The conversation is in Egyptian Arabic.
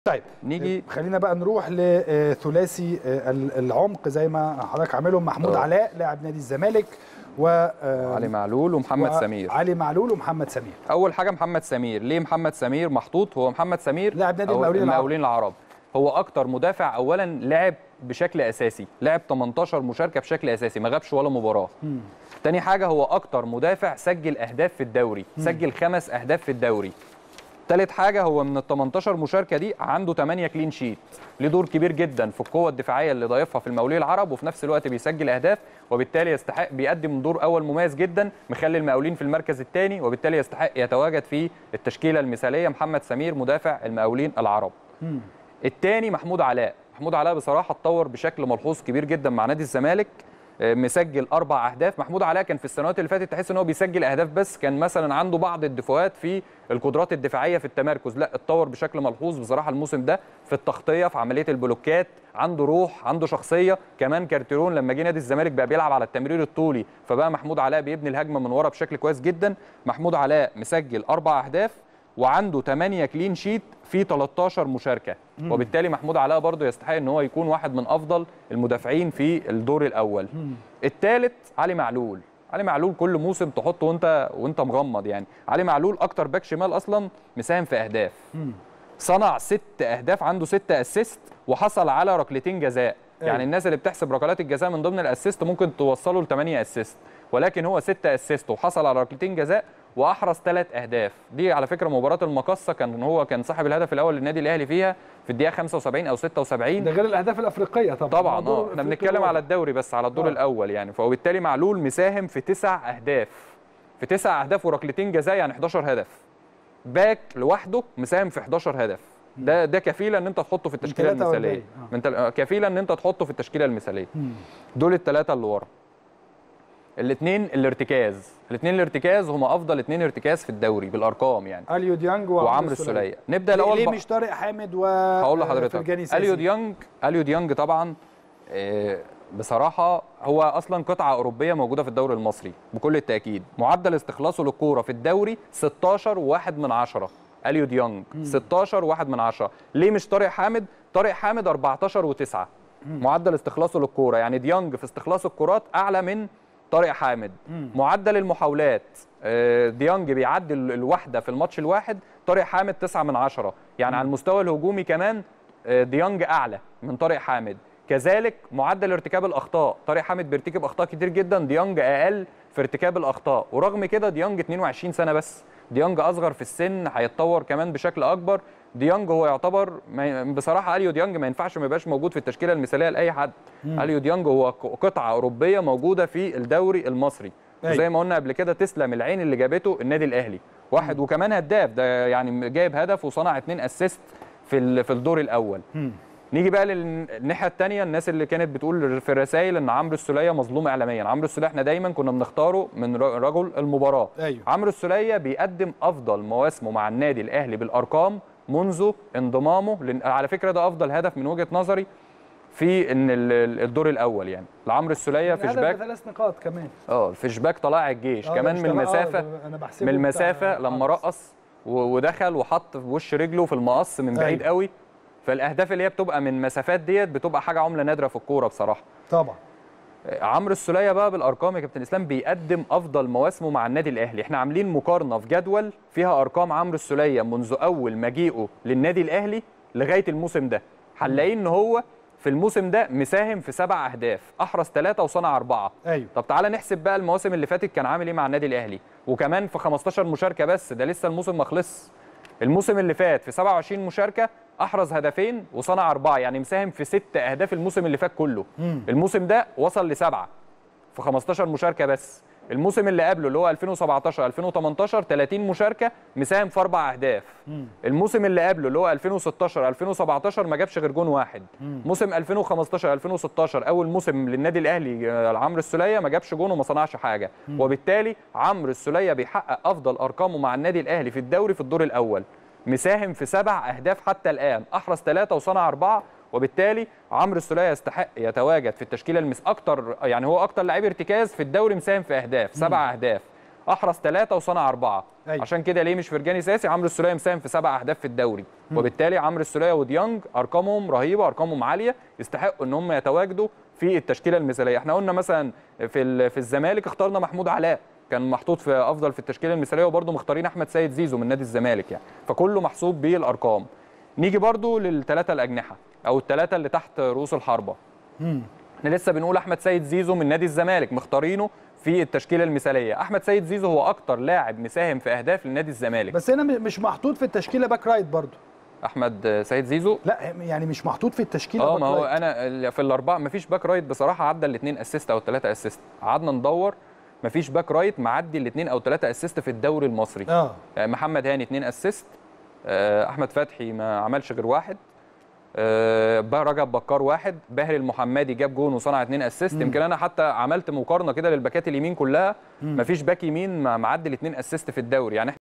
طيب نيجي خلينا بقى نروح لثلاثي العمق زي ما حضرتك عاملهم محمود آه. علاء لاعب نادي الزمالك و علي معلول ومحمد سمير علي معلول ومحمد سمير اول حاجه محمد سمير ليه محمد سمير محطوط هو محمد سمير لاعب نادي أو المقاولين العرب. المقاولين العرب هو اكتر مدافع اولا لعب بشكل اساسي لعب 18 مشاركه بشكل اساسي ما غابش ولا مباراه تاني حاجه هو اكتر مدافع سجل اهداف في الدوري سجل خمس اهداف في الدوري تالت حاجه هو من ال 18 مشاركه دي عنده 8 كلين شيت ليه دور كبير جدا في القوه الدفاعيه اللي ضايفها في المقاولين العرب وفي نفس الوقت بيسجل اهداف وبالتالي يستحق بيقدم دور اول مميز جدا مخلي المقاولين في المركز الثاني وبالتالي يستحق يتواجد في التشكيله المثاليه محمد سمير مدافع المقاولين العرب الثاني محمود علاء محمود علاء بصراحه اتطور بشكل ملحوظ كبير جدا مع نادي الزمالك آه، مسجل اربع اهداف محمود علاء كان في السنوات اللي فاتت تحس ان هو بيسجل اهداف بس كان مثلا عنده بعض الدفوات في القدرات الدفاعيه في التمركز لا اتطور بشكل ملحوظ بصراحه الموسم ده في التغطيه في عمليه البلوكات عنده روح عنده شخصيه كمان كارتيرون لما جه نادي الزمالك بقى بيلعب على التمرير الطولي فبقى محمود علاء بيبني الهجمه من ورا بشكل كويس جدا محمود علاء مسجل اربع اهداف وعنده 8 كلين شيت في 13 مشاركه وبالتالي محمود علاء برضه يستحق ان هو يكون واحد من افضل المدافعين في الدور الاول الثالث علي معلول علي معلول كل موسم تحطه وانت وانت مغمض يعني علي معلول اكتر باك شمال اصلا مساهم في اهداف صنع ست اهداف عنده ست اسيست وحصل على ركلتين جزاء أيوة. يعني الناس اللي بتحسب ركلات الجزاء من ضمن الاسيست ممكن توصله ل 8 اسيست ولكن هو 6 اسيست وحصل على ركلتين جزاء واحرز ثلاث اهداف دي على فكره مباراه المقصه كان هو كان صاحب الهدف الاول للنادي الاهلي فيها في الدقيقه 75 او 76 ده غير الاهداف الافريقيه طبعا طبعا الدور اه احنا الأفريقي بنتكلم الواضح. على الدوري بس على الدور آه. الاول يعني فوبالتالي معلول مساهم في تسع اهداف في تسع اهداف وركلتين جزاء يعني 11 هدف باك لوحده مساهم في 11 هدف ده ده كفيله ان انت تحطه في التشكيله 43 المثاليه آه. من تل... كفيله ان انت تحطه في التشكيله المثاليه دول الثلاثه اللي ورا الاثنين الارتكاز الاثنين الارتكاز هم افضل اثنين ارتكاز في الدوري بالارقام يعني اليو ديانج وعمرو السوليه نبدا ليه, الاول ليه بق- مش طارق حامد و هقول فرجاني لحضرتك ساسي؟ اليو ديانج اليو ديانج طبعا آه، بصراحه هو اصلا قطعه اوروبيه موجوده في الدوري المصري بكل التاكيد معدل استخلاصه للكوره في الدوري 16 وواحد من عشرة اليو ديانج 16 وواحد من عشرة ليه مش طارق حامد طارق حامد 14 و9 معدل استخلاصه للكوره يعني ديانج في استخلاص الكرات اعلى من طارق حامد معدل المحاولات آه، ديانج بيعدي ال- الواحده في الماتش الواحد طارق حامد 9 من عشرة يعني على المستوى الهجومي كمان آه، ديانج اعلى من طارق حامد كذلك معدل ارتكاب الاخطاء طارق حامد بيرتكب اخطاء كتير جدا ديانج اقل في ارتكاب الاخطاء ورغم كده ديانج 22 سنه بس ديانج اصغر في السن هيتطور كمان بشكل اكبر ديانج هو يعتبر ما- بصراحه اليو ديانج ما ينفعش ما يبقاش موجود في التشكيله المثاليه لاي حد اليو ديانج هو ق- قطعه اوروبيه موجوده في الدوري المصري أيوة. زي ما قلنا قبل كده تسلم العين اللي جابته النادي الاهلي واحد وكمان هداف ده يعني جايب هدف وصنع اتنين اسيست في ال- في الدور الاول نيجي بقى للناحيه الثانيه الناس اللي كانت بتقول في الرسائل ان عمرو السوليه مظلوم اعلاميا عمرو السوليه احنا دايما كنا بنختاره من ر- رجل المباراه أيوة. عمرو السوليه بيقدم افضل مواسمه مع النادي الاهلي بالارقام منذ انضمامه لن... على فكره ده افضل هدف من وجهه نظري في ان ال- ال- الدور الاول يعني لعمرو السوليه في الهدف شباك بثلاث نقاط كمان اه في شباك طلائع الجيش آه، ده كمان مش من طلع- آه، المسافه ده أنا بحسبه من بتاع المسافه لما حارس. رقص و- ودخل وحط في وش رجله في المقص من بعيد أيوة. قوي فالاهداف اللي هي بتبقى من مسافات ديت بتبقى حاجه عمله نادره في الكوره بصراحه طبعا عمرو السوليه بقى بالارقام يا كابتن اسلام بيقدم افضل مواسمه مع النادي الاهلي احنا عاملين مقارنه في جدول فيها ارقام عمرو السوليه منذ اول مجيئه للنادي الاهلي لغايه الموسم ده هنلاقيه ان هو في الموسم ده مساهم في سبع اهداف احرز ثلاثه وصنع اربعه ايوه طب تعالى نحسب بقى المواسم اللي فاتت كان عامل ايه مع النادي الاهلي وكمان في 15 مشاركه بس ده لسه الموسم ما خلصش الموسم اللي فات في 27 مشاركه احرز هدفين وصنع اربعه يعني مساهم في ست اهداف الموسم اللي فات كله الموسم ده وصل لسبعه في 15 مشاركه بس الموسم اللي قبله اللي هو 2017 2018 30 مشاركه مساهم في اربع اهداف الموسم اللي قبله اللي هو 2016 2017 ما جابش غير جون واحد موسم 2015 2016 اول موسم للنادي الاهلي آه، عمرو السوليه ما جابش جون وما صنعش حاجه وبالتالي عمرو السوليه بيحقق افضل ارقامه مع النادي الاهلي في الدوري في الدور الاول مساهم في سبع اهداف حتى الان احرز ثلاثه وصنع اربعه وبالتالي عمرو السوليه يستحق يتواجد في التشكيله المس اكتر يعني هو اكتر لعيب ارتكاز في الدوري مساهم في اهداف سبع اهداف احرز ثلاثه وصنع اربعه أيوة. عشان كده ليه مش فرجاني ساسي عمرو السوليه مساهم في سبع اهداف في الدوري وبالتالي عمرو السوليه وديانج ارقامهم رهيبه ارقامهم عاليه يستحقوا ان هم يتواجدوا في التشكيله المثاليه احنا قلنا مثلا في ال- في الزمالك اخترنا محمود علاء كان محطوط في افضل في التشكيله المثاليه وبرده مختارين احمد سيد زيزو من نادي الزمالك يعني فكله محسوب بالارقام نيجي برده للثلاثه الاجنحه او الثلاثه اللي تحت رؤوس الحربه مم. احنا لسه بنقول احمد سيد زيزو من نادي الزمالك مختارينه في التشكيله المثاليه احمد سيد زيزو هو اكتر لاعب مساهم في اهداف لنادي الزمالك بس هنا م- مش محطوط في التشكيله باك رايت برضو احمد سيد زيزو لا يعني مش محطوط في التشكيله اه باك ما هو رايت. انا ال- في الاربعه ما فيش باك رايت بصراحه عدى الاثنين اسيست او الثلاثه اسيست قعدنا ندور ما فيش باك رايت معدي الاثنين او ثلاثه اسيست في الدوري المصري اه آه، محمد هاني اثنين اسيست آه، احمد فتحي ما عملش غير واحد آه، بقى رجب بكار واحد باهر المحمدي جاب جون وصنع اثنين اسيست يمكن انا حتى عملت مقارنه كده للباكات اليمين كلها مفيش باك يمين ما- معدي الاثنين اسيست في الدوري يعني